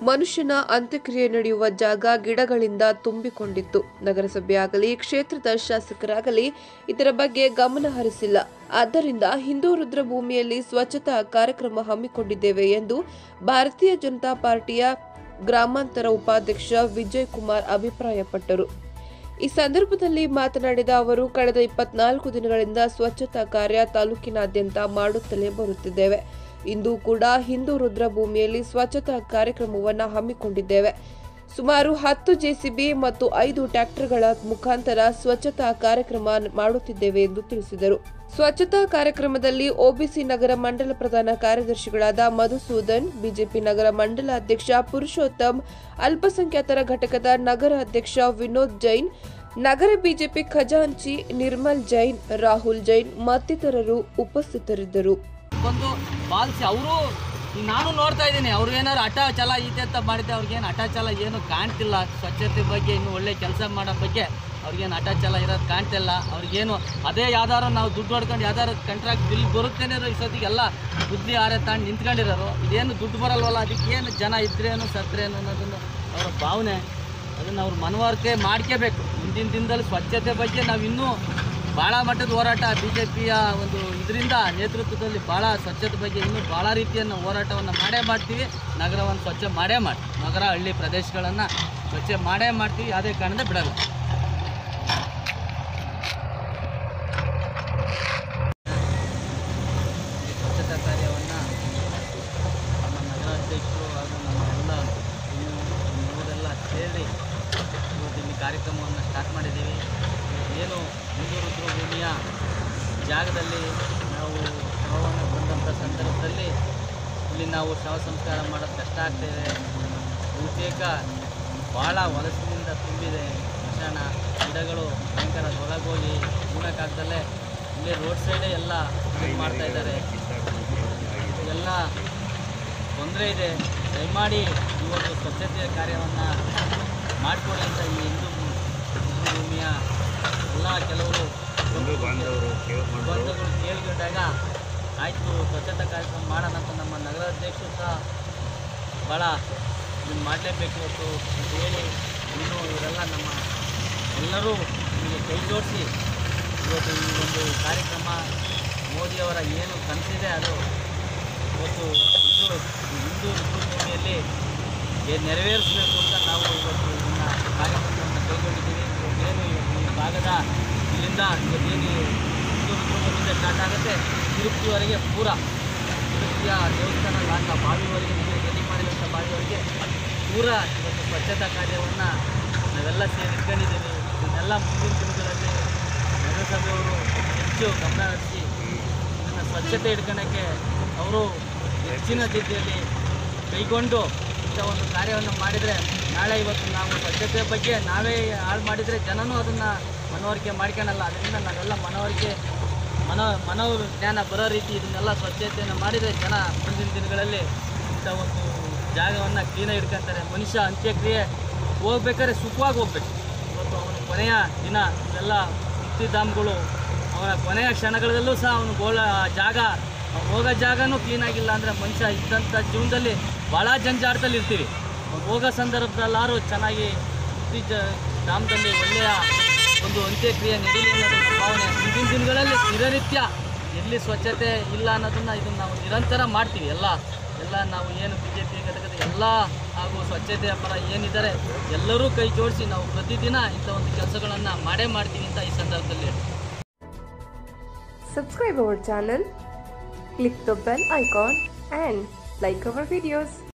ಮನುಷ್ಯನ ಅಂತ್ಯಕ್ರಿಯೆ ನಡೆಯುವ ಜಾಗ ಗಿಡಗಳಿಂದ ತುಂಬಿಕೊಂಡಿತ್ತು ನಗರಸಭೆಯಾಗಲಿ ಕ್ಷೇತ್ರದ ಶಾಸಕರಾಗಲಿ ಇದರ ಬಗ್ಗೆ ಗಮನ ಹರಿಸಿಲ್ಲ ಆದ್ದರಿಂದ ಹಿಂದೂ ರುದ್ರಭೂಮಿಯಲ್ಲಿ ಸ್ವಚ್ಛತಾ ಕಾರ್ಯಕ್ರಮ ಹಮ್ಮಿಕೊಂಡಿದ್ದೇವೆ ಎಂದು ಭಾರತೀಯ ಜನತಾ ಪಾರ್ಟಿಯ ಗ್ರಾಮಾಂತರ ಉಪಾಧ್ಯಕ್ಷ ವಿಜಯ್ ಕುಮಾರ್ ಅಭಿಪ್ರಾಯಪಟ್ಟರು ಈ ಸಂದರ್ಭದಲ್ಲಿ ಮಾತನಾಡಿದ ಅವರು ಕಳೆದ ಇಪ್ಪತ್ನಾಲ್ಕು ದಿನಗಳಿಂದ ಸ್ವಚ್ಛತಾ ಕಾರ್ಯ ತಾಲೂಕಿನಾದ್ಯಂತ ಮಾಡುತ್ತಲೇ ಬರುತ್ತಿದ್ದೇವೆ ಇಂದು ಕೂಡ ಹಿಂದೂ ರುದ್ರಭೂಮಿಯಲ್ಲಿ ಸ್ವಚ್ಛತಾ ಕಾರ್ಯಕ್ರಮವನ್ನು ಹಮ್ಮಿಕೊಂಡಿದ್ದೇವೆ ಸುಮಾರು ಹತ್ತು ಜೆಸಿಬಿ ಮತ್ತು ಐದು ಟ್ರ್ಯಾಕ್ಟರ್ಗಳ ಮುಖಾಂತರ ಸ್ವಚ್ಛತಾ ಕಾರ್ಯಕ್ರಮ ಮಾಡುತ್ತಿದ್ದೇವೆ ಎಂದು ತಿಳಿಸಿದರು ಸ್ವಚ್ಛತಾ ಕಾರ್ಯಕ್ರಮದಲ್ಲಿ ಒಬಿಸಿ ನಗರ ಮಂಡಲ ಪ್ರಧಾನ ಕಾರ್ಯದರ್ಶಿಗಳಾದ ಮಧುಸೂದನ್ ಬಿಜೆಪಿ ನಗರ ಮಂಡಲ ಅಧ್ಯಕ್ಷ ಪುರುಷೋತ್ತಮ್ ಅಲ್ಪಸಂಖ್ಯಾತರ ಘಟಕದ ನಗರ ಅಧ್ಯಕ್ಷ ವಿನೋದ್ ಜೈನ್ ನಗರ ಬಿಜೆಪಿ ಖಜಾಂಚಿ ನಿರ್ಮಲ್ ಜೈನ್ ರಾಹುಲ್ ಜೈನ್ ಮತ್ತಿತರರು ಉಪಸ್ಥಿತರಿದ್ದರು ಬಂದು ಪಾಲಿಸಿ ಅವರು ನಾನು ನೋಡ್ತಾ ಇದ್ದೀನಿ ಅವ್ರಿಗೇನಾದ್ರು ಹಠ ಛಲ ಈತೆ ಅಂತ ಮಾಡಿದ್ದೆ ಅವ್ರಿಗೇನು ಹಠ ಛಲ ಏನು ಕಾಣ್ತಿಲ್ಲ ಸ್ವಚ್ಛತೆ ಬಗ್ಗೆ ಇನ್ನು ಒಳ್ಳೆ ಕೆಲಸ ಮಾಡೋ ಬಗ್ಗೆ ಅವ್ರಿಗೇನು ಹಠ ಛಲ ಇರೋದು ಕಾಣ್ತಿಲ್ಲ ಅವ್ರಿಗೇನು ಅದೇ ಯಾವ್ದಾರು ನಾವು ದುಡ್ಡು ಹೊಡ್ಕೊಂಡು ಯಾವ್ದಾರು ಕಂಟ್ರಾಕ್ಟ್ ಬಿಲ್ ಬರುತ್ತೇನೆ ಇಷ್ಟೊತ್ತಿಗೆಲ್ಲ ಬುದ್ಧಿ ಆರೆ ತಾಂಡು ನಿಂತ್ಕೊಂಡಿರೋರು ಇದೇನು ದುಡ್ಡು ಬರಲ್ವಲ್ಲ ಅದಕ್ಕೇನು ಜನ ಇದ್ರೇನು ಸತ್ರೇನು ಅನ್ನೋದನ್ನು ಅವರ ಭಾವನೆ ಅದನ್ನು ಅವ್ರು ಮನವರಿಕೆ ಮಾಡ್ಕೋಬೇಕು ಮುಂದಿನ ದಿನದಲ್ಲಿ ಸ್ವಚ್ಛತೆ ಬಗ್ಗೆ ನಾವು ಇನ್ನೂ ಭಾಳ ಮಟ್ಟದ ಹೋರಾಟ ಬಿ ಜೆ ಪಿಯ ಒಂದು ಇದರಿಂದ ನೇತೃತ್ವದಲ್ಲಿ ಭಾಳ ಸ್ವಚ್ಛತೆ ಬಗ್ಗೆ ಇನ್ನೂ ಭಾಳ ರೀತಿಯನ್ನು ಹೋರಾಟವನ್ನು ಮಾಡೇ ಮಾಡ್ತೀವಿ ನಗರವನ್ನು ಸ್ವಚ್ಛ ಮಾಡೇ ಮಾಡಿ ನಗರ ಹಳ್ಳಿ ಪ್ರದೇಶಗಳನ್ನು ಸ್ವಚ್ಛ ಮಾಡೇ ಮಾಡ್ತೀವಿ ಯಾವುದೇ ಕಾರಣದಿಂದ ಬಿಡಲ್ಲ ಈ ಸ್ವಚ್ಛತಾ ಕಾರ್ಯವನ್ನು ನಮ್ಮ ನಗರಾಧ್ಯಕ್ಷರು ಹಾಗೂ ನಮ್ಮ ಎಲ್ಲ ಇವರೆಲ್ಲ ಸೇರಿ ಇವತ್ತು ಇಲ್ಲಿ ಕಾರ್ಯಕ್ರಮವನ್ನು ಸ್ಟಾರ್ಟ್ ಮಾಡಿದ್ದೀವಿ ಏನು ಹಿಂದೂ ರುದ್ರಭೂಮಿಯ ಜಾಗದಲ್ಲಿ ನಾವು ಶವವನ್ನು ಬಂದಂಥ ಸಂದರ್ಭದಲ್ಲಿ ಇಲ್ಲಿ ನಾವು ಶವ ಸಂಸ್ಕಾರ ಮಾಡೋದು ಕಷ್ಟ ಆಗ್ತಾಯಿದೆ ಬಹುತೇಕ ಭಾಳ ಹೊಲಸಿನಿಂದ ತುಂಬಿದೆ ಸ್ಮಶಾನ ಗಿಡಗಳು ಭಯಂಕರ ಹೊರಗೋಗಿ ಗುಣಕ್ಕಾಗ್ದಲ್ಲೇ ಇಲ್ಲೇ ರೋಡ್ ಸೈಡೇ ಎಲ್ಲ ಇದು ಮಾಡ್ತಾ ಇದ್ದಾರೆ ಎಲ್ಲ ತೊಂದರೆ ಇದೆ ದಯಮಾಡಿ ಈ ಒಂದು ಸ್ವಚ್ಛತೆಯ ಕಾರ್ಯವನ್ನು ಮಾಡಿಕೊಡಿ ಅಂತ ಈ ಹಿಂದೂ ಹಿಂದೂ ಭೂಮಿಯ ಎಲ್ಲ ಕೆಲವರು ಬಂಧುಗಳು ಕೇಳ್ಕೊಂಡಾಗ ಆಯಿತು ಸ್ವಚ್ಛತಾ ಕಾರ್ಯಕ್ರಮ ಮಾಡೋಣ ಅಂತ ನಮ್ಮ ನಗರಾಧ್ಯಕ್ಷರು ಸಹ ಭಾಳ ಇದನ್ನು ಮಾಡಲೇಬೇಕು ಇವತ್ತು ಅಂತ ಹೇಳಿ ಇನ್ನು ಇವರೆಲ್ಲ ನಮ್ಮ ಎಲ್ಲರೂ ನಿಮಗೆ ಕೈ ಜೋಡಿಸಿ ಇವತ್ತು ಈ ಒಂದು ಕಾರ್ಯಕ್ರಮ ಮೋದಿಯವರ ಏನು ಕನಸಿದೆ ಅದು ಇವತ್ತು ಹಿಂದೂ ಹಿಂದೂ ರುದ್ರಭೂಮಿಯಲ್ಲಿ ಏ- ನೆರವೇರಿಸಬೇಕು ಅಂತ ನಾವು ಇವತ್ತು ಇದನ್ನ ಕಾರ್ಯಕ್ರಮವನ್ನು ಕೈಗೊಂಡಿದ್ದೀವಿ ಏನು ಈ ಭಾಗದ ಇಲ್ಲಿಂದ ಇವತ್ತೇನು ಹಿಂದೂ ರುದ್ರಭೂಮಿಯಿಂದ ಸ್ಟಾರ್ಟ್ ಆಗುತ್ತೆ ತಿರುಪತಿವರೆಗೆ ಪೂರ ತಿರುಪತಿಯ ದೇವಸ್ಥಾನ ಲಾಕ ಬಾವಿವರೆಗೆ ನಮಗೆ ರೆಡಿ ಮಾಡಿದಂಥ ಬಾವಿವರೆಗೆ ಪೂರ ಇವತ್ತು ಸ್ವಚ್ಛತಾ ಕಾರ್ಯವನ್ನು ನಾವೆಲ್ಲ ಸೇರಿ ಇಟ್ಕೊಂಡಿದ್ದೀವಿ ಇದನ್ನೆಲ್ಲ ಮುಂದಿನ ದಿನಗಳಲ್ಲಿ ನಗರಸಭೆಯವರು ಹೆಚ್ಚು ಗಮನ ಹರಿಸಿ ಇದನ್ನು ಸ್ವಚ್ಛತೆ ಇಟ್ಕೊಳ್ಳೋಕ್ಕೆ ಅವರು ಹೆಚ್ಚಿನ ರೀತಿಯಲ್ಲಿ ಕೈಗೊಂಡು ಇಂಥ ಒಂದು ಕಾರ್ಯವನ್ನು ಮಾಡಿದರೆ ನಾಳೆ ಇವತ್ತು ನಾವು ಸ್ವಚ್ಛತೆ ಬಗ್ಗೆ ನಾವೇ ಹಾಳು ಮಾಡಿದರೆ ಜನನೂ ಅದನ್ನು ಮನವರಿಕೆ ಮಾಡ್ಕೊಳಲ್ಲ ಅದರಿಂದ ನಾವೆಲ್ಲ ಮನವರಿಕೆ ಮನೋ ಮನೋಜ್ಞಾನ ಬರೋ ರೀತಿ ಇದನ್ನೆಲ್ಲ ಸ್ವಚ್ಛತೆಯನ್ನು ಮಾಡಿದರೆ ಜನ ಮುಂದಿನ ದಿನಗಳಲ್ಲಿ ಇಂಥ ಒಂದು ಜಾಗವನ್ನು ಕ್ಲೀನಾಗಿ ಇಟ್ಕೊತಾರೆ ಮನುಷ್ಯ ಅಂತ್ಯಕ್ರಿಯೆ ಹೋಗ್ಬೇಕಾದ್ರೆ ಸುಖವಾಗಿ ಹೋಗ್ಬೇಕು ಇವತ್ತು ಅವನ ಕೊನೆಯ ದಿನ ಇವೆಲ್ಲ ಮುಕ್ತಿಧಾಮಗಳು ಅವನ ಕೊನೆಯ ಕ್ಷಣಗಳಲ್ಲೂ ಸಹ ಅವನು ಗೋಳ ಜಾಗ ಅವ್ನು ಹೋಗೋ ಜಾಗನೂ ಕ್ಲೀನ್ ಆಗಿಲ್ಲ ಅಂದರೆ ಮನುಷ್ಯ ಇದ್ದಂಥ ಜೀವನದಲ್ಲಿ ಭಾಳ ಜಂಜಾಟದಲ್ಲಿ ಇರ್ತೀವಿ ಅವ್ನು ಹೋಗೋ ಸಂದರ್ಭದಲ್ಲಾರು ಚೆನ್ನಾಗಿ ಮುಕ್ತಿ ಜ ಧಾಮದಲ್ಲಿ ಒಳ್ಳೆಯ ಒಂದು ಅಂತ್ಯಕ್ರಿಯೆ ನಡೀಲಿ ಅನ್ನೋದು ನಮ್ಮ ಭಾವನೆ ಮುಂದಿನ ದಿನಗಳಲ್ಲಿ ದಿನನಿತ್ಯ ಎಲ್ಲಿ ಸ್ವಚ್ಛತೆ ಇಲ್ಲ ಅನ್ನೋದನ್ನು ಇದನ್ನು ನಾವು ನಿರಂತರ ಮಾಡ್ತೀವಿ ಎಲ್ಲ ಎಲ್ಲ ನಾವು ಏನು ಬಿ ಜೆ ಪಿ ಘಟಕದ ಎಲ್ಲ ಹಾಗೂ ಸ್ವಚ್ಛತೆಯ ಪರ ಏನಿದ್ದಾರೆ ಎಲ್ಲರೂ ಕೈ ಜೋಡಿಸಿ ನಾವು ಪ್ರತಿದಿನ ಇಂಥ ಒಂದು ಕೆಲಸಗಳನ್ನು ಮಾಡೇ ಮಾಡ್ತೀವಿ ಅಂತ ಈ ಸಂದರ್ಭದಲ್ಲಿ ಹೇಳ್ತೀನಿ. Subscribe our channel, click the bell icon and like our videos.